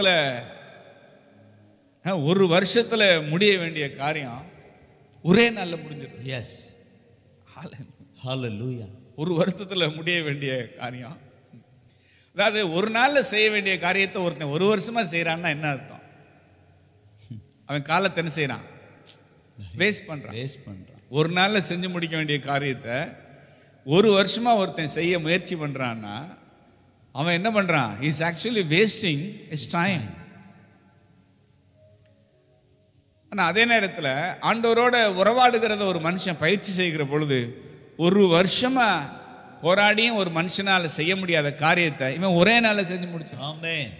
அஹ், ஒரு வருஷத்துல முடிய வேண்டிய காரியம் ஒரே நாள்ல முடிஞ்சிடும் எஸ் ஹalleluya ஒரு வருஷத்துல முடிய வேண்டிய காரியம் அதாவது ஒரு நாள்ல செய்ய வேண்டிய காரியத்தை ஒருத்தன் ஒரு வருஷமா செய்யறான்னா என்ன அர்த்தம் அவன் காலத்தை என்ன செய்யறான் வேஸ்ட் பண்றான் வேஸ்ட் பண்றான் ஒரு நாள்ல செஞ்சு முடிக்க வேண்டிய காரியத்தை ஒரு வருஷமா ஒருத்தன் செய்ய முயற்சி பண்றான்னா அவன் என்ன பண்றான் is actually wasting his time ஆனா அதே நேரத்துல ஆண்டவரோட உறவாடுகிறத ஒரு மனுஷன் பயிற்சி செய்கிற பொழுது ஒரு வருஷமா போராடியும் ஒரு மனுஷனால செய்ய முடியாத காரியத்தை இவன் ஒரே நாள்ல செஞ்சு முடிச்சான் ஆமென்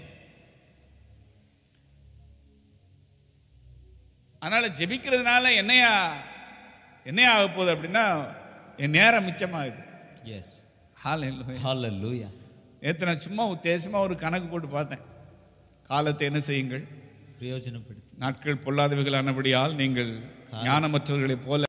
அதனால ஜெபிக்கிறதுனால என்னையா என்னையா ஆக போகுது அப்படின்னா என் நேரம் மிச்சமாகுது எஸ் ஹால் ஹalleluya நேற்று நான் சும்மா உத்தேசமா ஒரு கணக்கு போட்டு பார்த்தேன் காலத்தை என்ன செய்யுங்கள் பிரயோஜனப்படுத்தி நாட்கள் பொல்லாதவைகளானபடியால் நீங்கள் ஞானமற்றவர்களைப் போல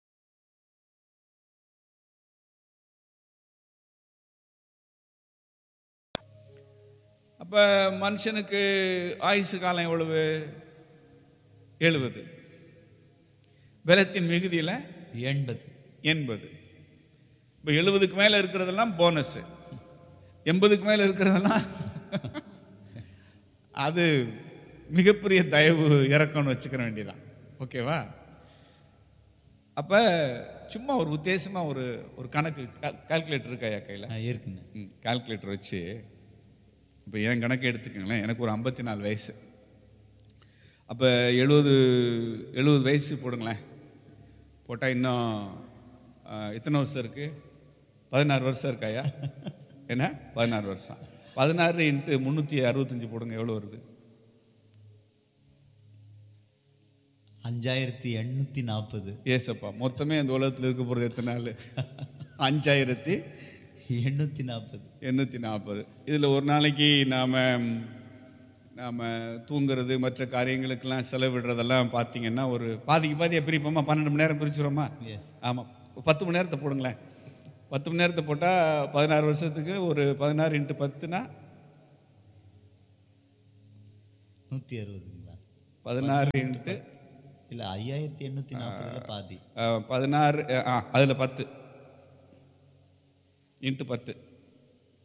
அப்ப மனுஷனுக்கு ஆயுசு காலம் எவ்வளவு எழுபது பலத்தின் மிகுதியில எண்பது எண்பது இப்போ எழுபதுக்கு மேல இருக்கிறதெல்லாம் போனஸ் எண்பதுக்கு மேல இருக்கிறதெல்லாம் அது மிகப்பெரிய தயவு இறக்கம்னு வச்சுக்கிற வேண்டியதான் ஓகேவா அப்ப சும்மா ஒரு உத்தேசமா ஒரு ஒரு கணக்கு கால்குலேட்டர் இருக்கா என் கையில ஆ, இருக்குங்க கால்குலேட்டர் வச்சு இப்போ என் கணக்கு எடுத்துக்கங்களேன் எனக்கு ஒரு ஐம்பத்தி நாலு வயசு அப்போ எழுபது எழுபது வயசு போடுங்களேன் போட்டால் இன்னும் ஆ, எத்தனை வருஷம் இருக்கு பதினாறு வருஷம் இருக்காயா என்ன பதினாறு வருஷம் பதினாறு இன்ட்டு முந்நூற்றி அறுபத்தஞ்சு போடுங்க எவ்வளோ வருது அஞ்சாயிரத்தி எண்ணூத்தி நாற்பது ஏசப்பா மொத்தமே இந்த உலகத்தில் இருக்க போகிறது எத்தனை நாள் அஞ்சாயிரத்தி எண்ணூத்தி நாற்பது எண்ணூற்றி நாற்பது இதில் ஒரு நாளைக்கு நாம் நாம் தூங்குறது மற்ற காரியங்களுக்கெல்லாம் செலவிடுறதெல்லாம் பார்த்தீங்கன்னா ஒரு பாதிக்கு பாதியாக பிரிப்போமா பன்னெண்டு மணி நேரம் பிரிச்சுருவோமா எஸ் ஆமாம் பத்து மணி நேரத்தை போடுங்களேன் பத்து மணி நேரத்தை போட்டால் பதினாறு வருஷத்துக்கு ஒரு பதினாறு இன்ட்டு பத்துனா நூத்தி அறுபதுங்களா பதினாறு இன்ட்டு இல்ல ஐயாயிரத்தி எண்ணூத்தி நாற்பதுல பாதி பதினாறு ஆ அதில் பத்து இன்ட்டு பத்து